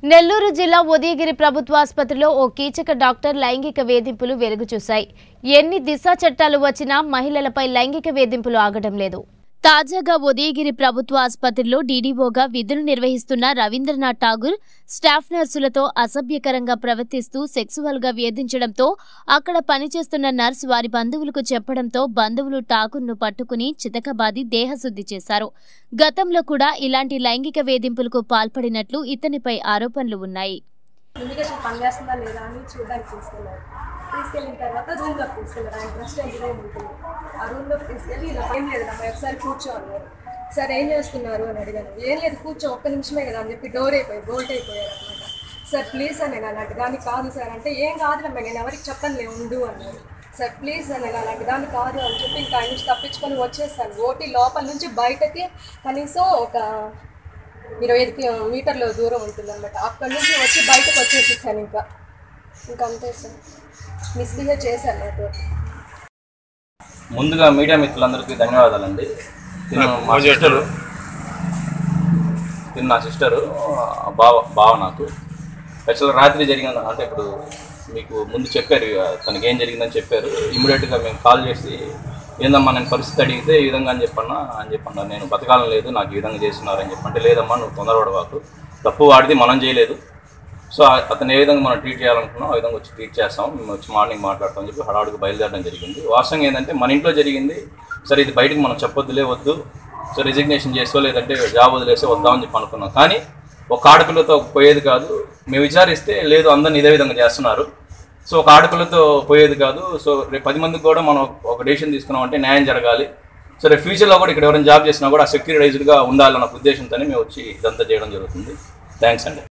నెల్లూరు జిల్లా ఉదయగిరి ప్రభుత్వ ఆసుపత్రిలో ఓ కీచక డాక్టర్ లైంగిక వేధింపులు వెలుగు చూశాయి ఎన్ని దిశా చట్టాలు వచ్చినా మహిళలపై లైంగిక వేధింపులు ఆగడం లేదు తాజాగా ఉదయగిరి ప్రభుత్వ ఆసుపత్రిలో డీడీఓగా విధులు నిర్వహిస్తున్న రవీంద్రనాథ్ ఠాగూర్ స్టాఫ్ నర్సులతో అసభ్యకరంగా ప్రవర్తిస్తూ సెక్సువల్ గా వేధించడంతో అక్కడ పనిచేస్తున్న నర్స్ వారి బంధువులకు చెప్పడంతో బంధువులు ఠాగూర్ను పట్టుకుని చితకబాది దేహశుద్ధి చేశారు గతంలో కూడా ఇలాంటి లైంగిక వేధింపులకు పాల్పడినట్లు ఇతనిపై ఆరోపణలు ఉన్నాయి ఇమిగ్రేషన్ పనిచేస్తుందా లేదా అని చూడడానికి తీసుకెళ్ళారు తీసుకెళ్ళిన తర్వాత రూమ్లోకి తీసుకెళ్ళారు ఆయన రెస్టారెంట్ రూమ్ ఉంటుంది ఆ రూమ్లోకి తీసుకెళ్ళి ఇలా ఏం లేదు అమ్మాయి ఒకసారి కూర్చో అన్నారు సార్ ఏం చేస్తున్నారు అని అడిగాను ఏం లేదు కూర్చో ఒక్క నిమిషమే కదా అని చెప్పి డోర్ అయిపోయి బోల్ట్ అయిపోయారు అనమాట సార్ ప్లీజ్ అని నేను అలాంటి దాన్ని కాదు సార్ అంటే ఏం కాదు అమ్మాయి నేను ఎవరికి చెప్పనులే ఉండు అన్నారు సార్ ప్లీజ్ అని నేను అలాంటి దాన్ని కాదు అని చెప్పి ఇంకా ఆయన నుంచి తప్పించుకొని వచ్చేసాను ఓటీ లోపల నుంచి బయటకి కనీసం ఒక ఇరవై ఐదు కి- మీటర్ల దూరం ఉంటుంది అనమాట అక్కడి నుంచి వచ్చి బయటకు వచ్చేసేసాను ఇంకా ఇంకా అంతే సార్ మిస్బిహేవ్ చేశాను నాతో ముందుగా మీడియా మిత్రులందరికీ ధన్యవాదాలండి తిను మా సిస్టరు తిను నా సిస్టరు బావ బావ నాకు యాక్చువల్గా రాత్రి జరిగిన అంటే ఇప్పుడు మీకు ముందు చెప్పారు ఇక తనకి ఏం జరిగిందని చెప్పారు ఇమీడియట్గా మేము కాల్ చేసి ఏందమ్మా నేను పరిస్థితి అడిగితే ఈ విధంగా అని చెప్పన్నా అని చెప్పన్నా నేను బతకాలం లేదు నాకు ఈ విధంగా చేస్తున్నారని చెప్పంటే లేదమ్మా నువ్వు తొందరపడవాకు తప్పు వాడిది మనం చేయలేదు సో ఆ- అతను ఏ విధంగా మనం ట్రీట్ చేయాలనుకున్నాం ఆ విధంగా వచ్చి ట్రీట్ చేస్తాం మేము వచ్చి మార్నింగ్ మాట్లాడతాం చెప్పి హడావుడికి బయలుదేరడం జరిగింది వాస్తవంగా ఏంటంటే మన ఇంట్లో జరిగింది సరే ఇది బయటకు మనం చెప్పొద్దులే వద్దు సో రిజిగ్నేషన్ చేసుకో లేదంటే జాబ్ వదిలేసి వద్దామని చెప్పి అనుకున్నాం కానీ ఒక ఆడపిల్లతో పోయేది కాదు మేము విచారిస్తే లేదు అందరిని ఇదే విధంగా చేస్తున్నారు సో ఒక ఆడపిల్లతో పోయేది కాదు సో రేపు పది మందికి కూడా మనం ఒక డెసిషన్ తీసుకున్నాం అంటే న్యాయం జరగాలి సో రేపు ఫ్యూచర్లో కూడా ఇక్కడ ఎవరైనా జాబ్ చేసినా కూడా సెక్యూరిటైజ్డ్గా ఉండాలన్న ఉద్దేశంతోనే మేము వచ్చి ఇదంతా చేయడం జరుగుతుంది థ్యాంక్స్ అండి